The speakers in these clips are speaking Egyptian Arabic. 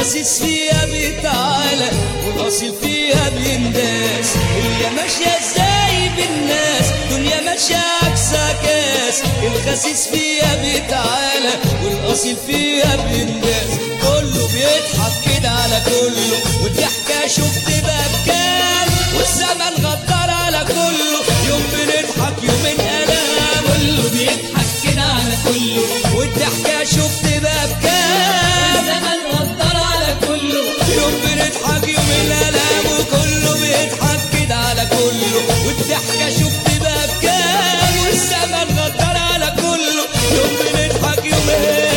الخسيس فيها بيتعالى والاصيل فيها بينداس هي ماشيه ازاي بالناس دنيا ماشيه عكسها كاس الخسيس فيها بيتعالى والاصيل فيها بينداس كله بيضحك كده على كله والضحكه شفت بقى بكام والزمن غدار على كله يوم بنضحك يومين الام كله بيضحك كده على كله والضحكه شفت بقى بكام الزمن غدر على كله يوم بنضحك يوم الالام وكله بيضحك كده على كله والضحكه شفت بقى بكام والزمن غدار على كله يوم بنضحك يومين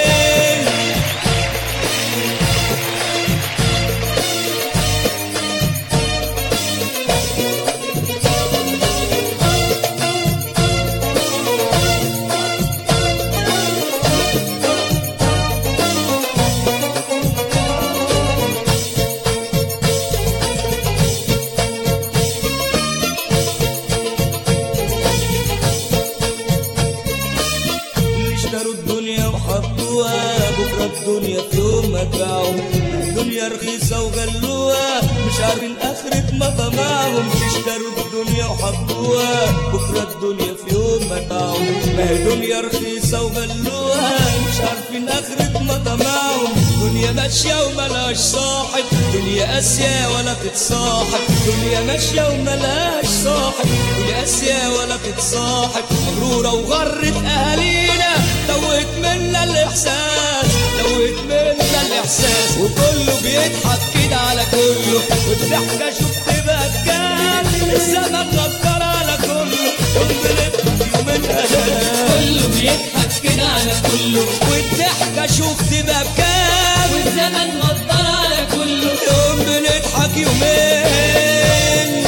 اللي اشتروا الدنيا وحطوها بكره الدنيا في يوم ما باعوا الدنيا رخيصه وغلوها مش عارفين اخرة ما طمعهم اشتروا الدنيا وحطوها بكره الدنيا في يوم ما باعوا ما هي دنيا رخيصه وغلوها مش عارفين اخرة ما طمعهم دنيا ماشيه وملهاش صاحب دنيا قاسيه ولا تتصاحب دنيا ماشيه وملهاش صاحب دنيا قاسيه ولا تتصاحب مغروره وغرت اهالينا توت منا الاحساس توت منا الاحساس وكله بيضحك كده على كله والضحكه شفت بقى بكام الزمن غدر على كله يوم بنضحك يومين الام كله بيضحك كده على كله والضحكه شفت بقى بكام والزمن غدر على كله يوم بنضحك يومين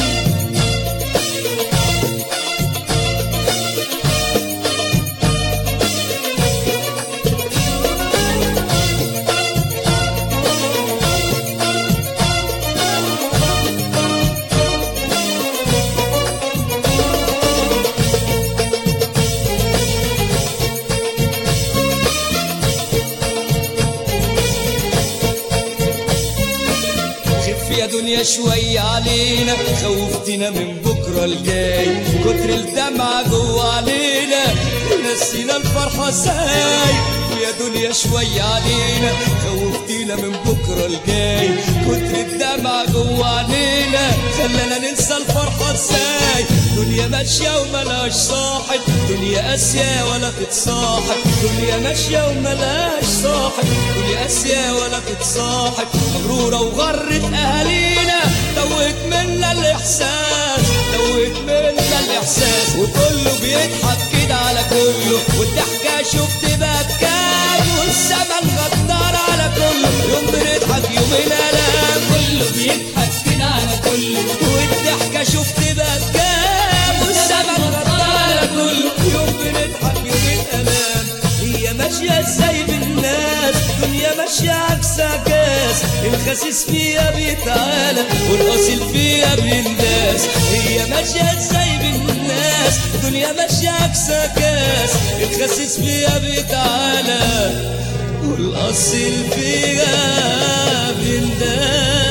خف يا دنيا شوية علينا خوفتنا من بكرة الجاي كتر الدمعة جوه علينا نسينا الفرحة ازاي يا دنيا شوية علينا خوفتنا من بكرة الجاي كتر الدمعة جوه علينا خلانا ننسى الفرحة ازاي دنيا ماشية وملهاش صاحب دنيا قاسية ولا تتصاحب دنيا ماشية وملهاش صاحب دنيا قاسية ولا تتصاحب مغرورة وغرت أهالينا توت منا الإحساس توت منا الإحساس وكله بيضحك كده على كله والضحكة شفت بقى بكام والزمن غدار على كله يوم بنضحك يومين ألام كله بيضحك كده على كله والضحكة شفت بقى بكام والزمن غدار على كله يوم بنضحك يومين ألام هي ماشية ازاي بالناس دنيا ماشية عكسها كاس الخسيس فيها بيتعالى والأصيل فيها بينداس هي ماشية ازاي بالناس دنيا ماشية عكسها كاس الخسيس فيها بيتعالى والأصيل فيها بينداس